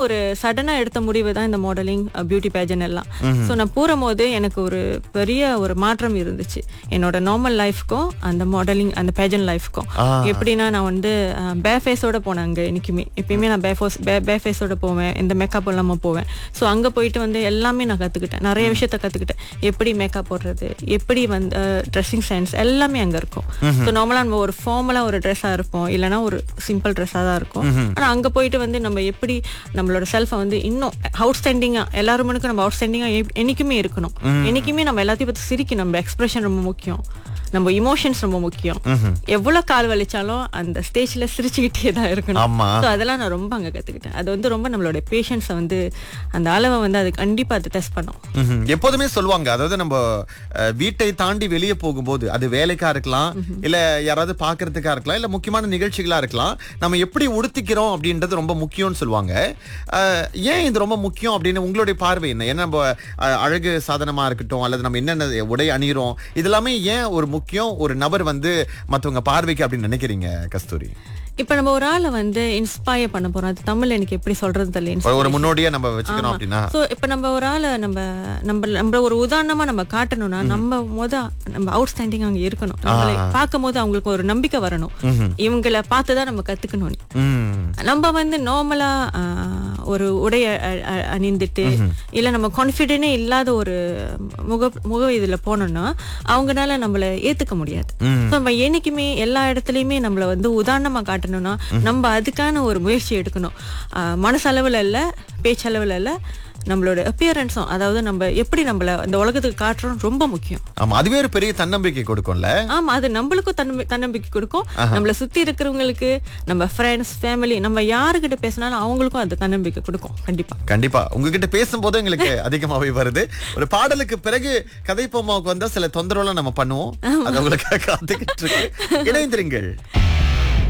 ஒரு சடனா எடுத்த முடிவு தான் இந்த மாடலிங் பியூட்டி பேஜன் எல்லாம் ஸோ நான் போகும்போது எனக்கு ஒரு பெரிய ஒரு மாற்றம் இருந்துச்சு என்னோட நார்மல் லைஃப்க்கும் அந்த மாடலிங் அந்த பேஜன் லைஃப்க்கும் எப்படின்னா நான் வந்து பே ஃபேஸோட போனேன் அங்கே என்னைக்குமே எப்பயுமே நான் பே ஃபோஸ் பே பே ஃபேஸோட போவேன் எந்த மேக்கப் இல்லாமல் போவேன் ஸோ அங்கே போயிட்டு வந்து எல்லாமே நான் கற்றுக்கிட்டேன் நிறைய விஷயத்த கற்றுக்கிட்டேன் எப்படி மேக்கப் போடுறது எப்படி வந்து ட்ரெஸ்ஸிங் சென்ஸ் எல்லாமே அங்கே இருக்கும் ஸோ நார்மலாக நம்ம ஒரு ஃபார்மலாக ஒரு ட்ரெஸ்ஸாக இருப்போம் இல்லைன்னா ஒரு சிம்பிள் ட்ரெஸ்ஸாக தான் இருக்கும் ஆனால் அங்கே போயிட்டு வந்து நம்ம எப்படி நம்மளோட செல்ஃபை வந்து இன்னும் அவுட் ஸ்டாண்டிங்காக எல்லாருமனுக்கும் நம்ம அவுட் ஸ்டாண்டிங்காக என்னைக்குமே இருக்கணும் என்னைக்குமே நம்ம எல்லாத்தையும் பற்றி சிரிக்கணும் நம்ம எக்ஸ்பிரஷன் ரொம்ப முக்கியம் நம்ம இமோஷன்ஸ் ரொம்ப முக்கியம் எவ்வளவு கால் வலிச்சாலும் அந்த ஸ்டேஜ்ல சிரிச்சுக்கிட்டே தான் இருக்கணும் ஆமா. So அதெல்லாம் நான் ரொம்ப அங்க கத்துக்கிட்டேன் அது வந்து ரொம்ப நம்மளோட பேஷன்ஸை வந்து அந்த அளவை வந்து அது கண்டிப்பா அது டெஸ்ட் பண்ணும் ம்ஹும். எப்போதுமே சொல்லுவாங்க அதாவது நம்ம அஹ், வீட்டை தாண்டி வெளியே போகும்போது அது வேலைக்கா இருக்கலாம் இல்ல யாராவது பாக்குறதுக்கா இருக்கலாம் இல்ல முக்கியமான நிகழ்ச்சிகளா இருக்கலாம் நம்ம எப்படி உடுத்திக்கிறோம் அப்படின்றது ரொம்ப முக்கியம்னு சொல்லுவாங்க அஹ், ஏன் இது ரொம்ப முக்கியம் அப்படின்னு உங்களுடைய பார்வை என்ன ஏன்னா நம்ம அஹ், அழகு சாதனமா இருக்கட்டும் அல்லது நம்ம என்னென்ன உடை அணிகிறோம் இதெல்லாமே ஏன் ஒரு முக்கியம் ஒரு நபர் வந்து மத்தவங்க பார்வைக்கு அப்படின்னு நினைக்கிறீங்க கஸ்தூரி இப்ப நம்ம ஒரு ஆளை வந்து இன்ஸ்பயர் பண்ண போறோம் அது தமிழ் எனக்கு எப்படி சொல்றது தெரியல ஒரு- ஒரு முன்னோடியா நம்ம வச்சுக்கணும் அப்படின்னா சோ இப்ப நம்ம ஒரு ஆளை நம்ம நம்ம நம்ம ஒரு உதாரணமா நம்ம காட்டணும்னா நம்ம முத நம்ம அவுட் ஸ்டாண்டிங் அங்க இருக்கணும் நம்மளை பார்க்கும் போது அவங்களுக்கு ஒரு நம்பிக்கை வரணும் இவங்கள பார்த்துதான் நம்ம கத்துக்கணும் ம் நம்ம வந்து நார்மலா ஒரு உடைய அ- அ- அணிந்துட்டு இல்ல நம்ம கான்பிடென்டே இல்லாத ஒரு முக முக இதுல போனோம்னா அவங்கனால நம்மள ஏத்துக்க முடியாது So, நம்ம என்னைக்குமே எல்லா இடத்துலயுமே நம்மள வந்து உதாரணமா காட்டணும்னா நம்ம அதுக்கான ஒரு முயற்சி எடுக்கணும் ஆஹ் மனசளவுல இல்ல பேச்சளவுல இல்ல நம்மளோட அப்பியரன்ஸும் அதாவது நம்ம எப்படி நம்மள இந்த உலகத்துக்கு காட்டுறோம் ரொம்ப முக்கியம் ஆமா அதுவே ஒரு பெரிய தன்னம்பிக்கை கொடுக்கும்ல ஆமா அது நம்மளுக்கும் தன்னம்பி தன்னம்பிக்கை கொடுக்கும் நம்மள சுத்தி இருக்கிறவங்களுக்கு நம்ம ஃப்ரெண்ட்ஸ் ஃபேமிலி நம்ம யாருக்கிட்ட பேசினாலும் அவங்களுக்கும் அது தன்னம்பிக்கை கொடுக்கும் கண்டிப்பா கண்டிப்பா உங்ககிட்ட பேசும்போது எங்களுக்கு அதிகமாவே வருது ஒரு பாடலுக்கு பிறகு கதை பொம்மாவுக்கு வந்தா சில தொந்தரவுலாம் நம்ம பண்ணுவோம் அது உங்களுக்கு காத்துக்கிட்டு இருக்கு இணைந்திருங்கள்